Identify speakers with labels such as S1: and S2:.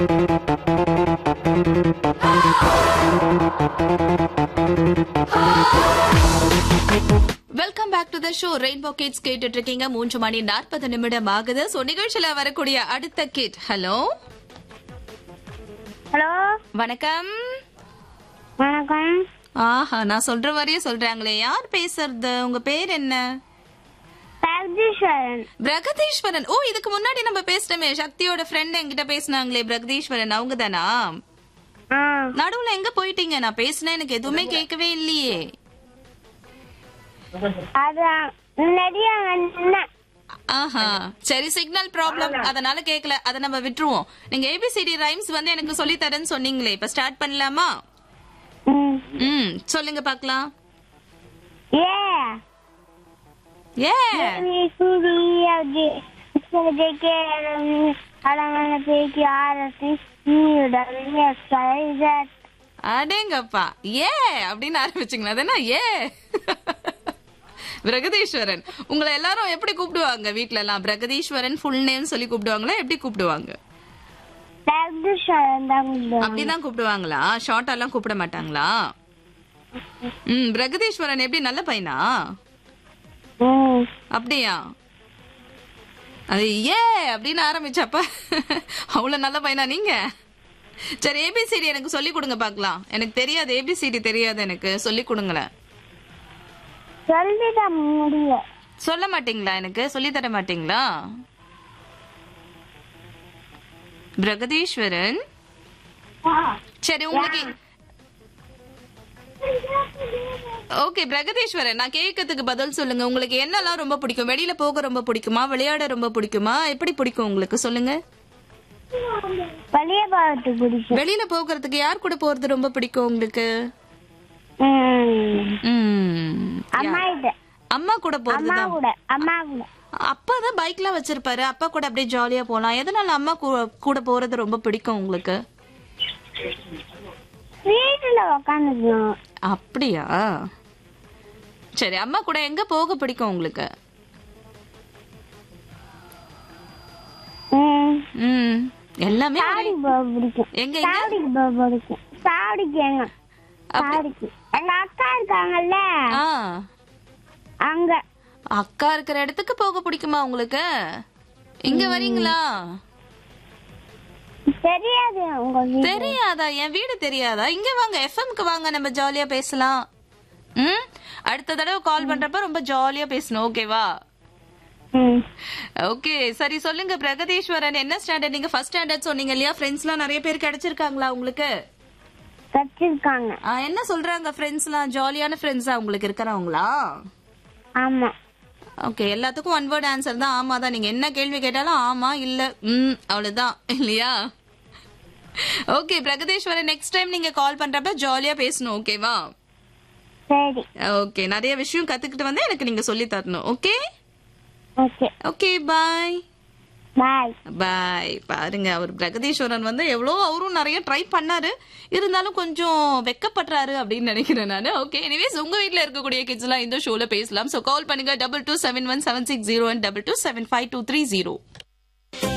S1: Welcome back to the show rainbow kids கேட்டுட்டு இருக்கீங்க மூன்று மணி நாற்பது நிமிடம் ஆகுது சோ நிகழ்ச்சியில வரக்கூடிய அடுத்த கிட் ஹலோ
S2: ஹலோ
S1: வணக்கம்
S2: வணக்கம்
S1: ஆஹா நான் சொல்ற மாதிரியே சொல்றாங்களே யார் பேசுறது உங்க பேர் என்ன
S2: பிரகதீஸ்வரன்
S1: பிரகதீஸ்வரன் ஓ இதுக்கு முன்னாடி நம்ம பேசிட்டோமே சக்தியோட ஃப்ரெண்ட் என்கிட்ட பேசினாங்களே பிரகதீஸ்வரன் அவங்க தானா
S2: ஆ
S1: நடுவுல எங்க போயிட்டீங்க நான் பேசினேன் எனக்கு எதுவுமே கேட்கவே இல்லையே
S2: அதான் முன்னாடியே நின்னேன்
S1: ஆஹா சரி சிக்னல் ப்ராப்ளம் அதனால கேக்கல அத நம்ம விட்டுருவோம் நீங்க ஏபிசிடி ரைம்ஸ் வந்து எனக்கு சொல்லி தரேன்னு சொன்னீங்களே இப்ப ஸ்டார்ட் பண்ணலாமா
S2: ம்.
S1: ம் சொல்லுங்க பார்க்கலாம்
S2: ஏ
S1: ஏ
S2: நீ சூடி அது ஜெகே அடங்கன பேக்கி ஆரத்தி நீயுடன் எக்ஸைசட்
S1: அடேங்கப்பா ஏ அப்படின்னு ஆரம்பிச்சிங்களா அதானே ஏ பிரகதீஸ்வரன் உங்களை எல்லாரும் எப்படி கூப்பிடுவாங்க வீட்ல எல்லாம் பிரகதீஸ்வரன் ஃபுல் நேம் சொல்லி கூப்பிடுவாங்களா எப்படி கூப்பிடுவாங்க
S2: பிரகதீஸ்வரன் தான் கூப்பிடுவாங்க.
S1: அப்படிதான் கூப்பிடுவாங்களா ஷார்ட்டா எல்லாம் கூப்பிட மாட்டாங்களா ம் பிரகதீஸ்வரன் எப்படி நல்ல பையனா
S2: ம்.
S1: அப்படியா அது ஏ அப்படின்னு ஆரம்பிச்சப்ப அவ்வளவு நல்ல பையனா நீங்க சரி ஏபிசிடி எனக்கு சொல்லி கொடுங்க பார்க்கலாம் எனக்கு தெரியாது ஏபிசிடி தெரியாது எனக்கு சொல்லி கொடுங்களேன்
S2: சொல்லிட முடியல
S1: சொல்ல மாட்டீங்களா எனக்கு சொல்லி தர மாட்டீங்களா பிரகதீஸ்வரன் சரி உங்களுக்கு ஓகே பிரகதீஸ்வரன் நான் கேட்கறதுக்கு பதில் சொல்லுங்க உங்களுக்கு என்னெல்லாம் ரொம்ப பிடிக்கும் வெளியில போக ரொம்ப பிடிக்குமா விளையாட ரொம்ப பிடிக்குமா எப்படி பிடிக்கும் உங்களுக்கு சொல்லுங்க
S2: வெளியே போகிறது பிடிக்கும்
S1: வெளியில போகிறதுக்கு யார் கூட போறது ரொம்ப பிடிக்கும் உங்களுக்கு
S2: ம்.
S1: ம்,
S2: அம்மா கிட்ட
S1: அம்மா கூட
S2: அம்மா
S1: போறதுதான்
S2: கூட அம்மா கூட
S1: அப்பா தான் பைக்லாம் வச்சிருப்பாரு அப்பா கூட அப்படியே ஜாலியா போலாம் எதனால அம்மா கூ- கூட போறது ரொம்ப பிடிக்கும் உங்களுக்கு
S2: வீட்டுல உக்காந்துக்கணும்
S1: அப்படியா சரி அம்மா கூட எங்க போக பிடிக்கும் உங்களுக்கு
S2: ம்.
S1: ம் எல்லாமே ஒரே-
S2: சாவடிக்கு போக பிடிக்கும்
S1: எங்க எங்க
S2: சாவடிக்கு போக பிடிக்கும் சாவடிக்கு எங்க சாவடிக்கு எங்க அக்கா இருக்காங்கல்ல
S1: ஆ
S2: அங்க
S1: அக்கா இருக்கிற இடத்துக்கு போக பிடிக்குமா உங்களுக்கு இங்க வரீங்களா
S2: தெரியாது உங்க வீடு
S1: தெரியாதா என் வீடு தெரியாதா இங்க வாங்க எஃப்எம்க்கு வாங்க நம்ம ஜாலியா பேசலாம் ம் அடுத்த தடவை கால் பண்றப்ப ரொம்ப ஜாலியா பேசணும் ஓகேவா
S2: ம்.
S1: ஓகே சரி சொல்லுங்க பிரகதீஸ்வரன் என்ன ஸ்டாண்டர்ட் நீங்க ஃபர்ஸ்ட் ஸ்டாண்டர்ட் சொன்னீங்க இல்லையா ஃப்ரெண்ட்ஸ்லாம் நிறைய பேர் கிடைச்சிருக்காங்களா உங்களுக்கு
S2: வச்சிருக்காங்க
S1: ஆ, என்ன சொல்றாங்க ஃப்ரெண்ட்ஸ்லாம் ஜாலியான ஃப்ரெண்ட்ஸா உங்களுக்கு இருக்கிறவங்களா
S2: ஆமா
S1: ஓகே எல்லாத்துக்கும் ஒன் வேர்ட் ஆன்சர் தான் ஆமா தான் நீங்க என்ன கேள்வி கேட்டாலும் ஆமா இல்ல ம் அவ்வளவுதான் இல்லையா ஓகே பிரகதீஸ்வரன் நெக்ஸ்ட் டைம் நீங்க கால் பண்றப்ப ஜாலியா பேசணும் ஓகேவா
S2: சரி
S1: ஓகே நிறைய விஷயம் கத்துக்கிட்டு வந்து எனக்கு நீங்க சொல்லி தரணும் okay
S2: okay
S1: okay bye
S2: bye
S1: bye பாருங்க அவர் பிரகதீஸ்வரன் வந்து எவ்வளோ அவரும் நிறைய ட்ரை பண்ணாரு இருந்தாலும் கொஞ்சம் வெக்கப்படுறாரு அப்படின்னு நினைக்கிறேன் நான் ஓகே எனிவேஸ் உங்க வீட்ல இருக்கக்கூடிய கிட்ஸ் எல்லாம் இந்த ஷோல பேசலாம் ஸோ கால் பண்ணுங்க double two seven one seven six zero one double two seven five two three zero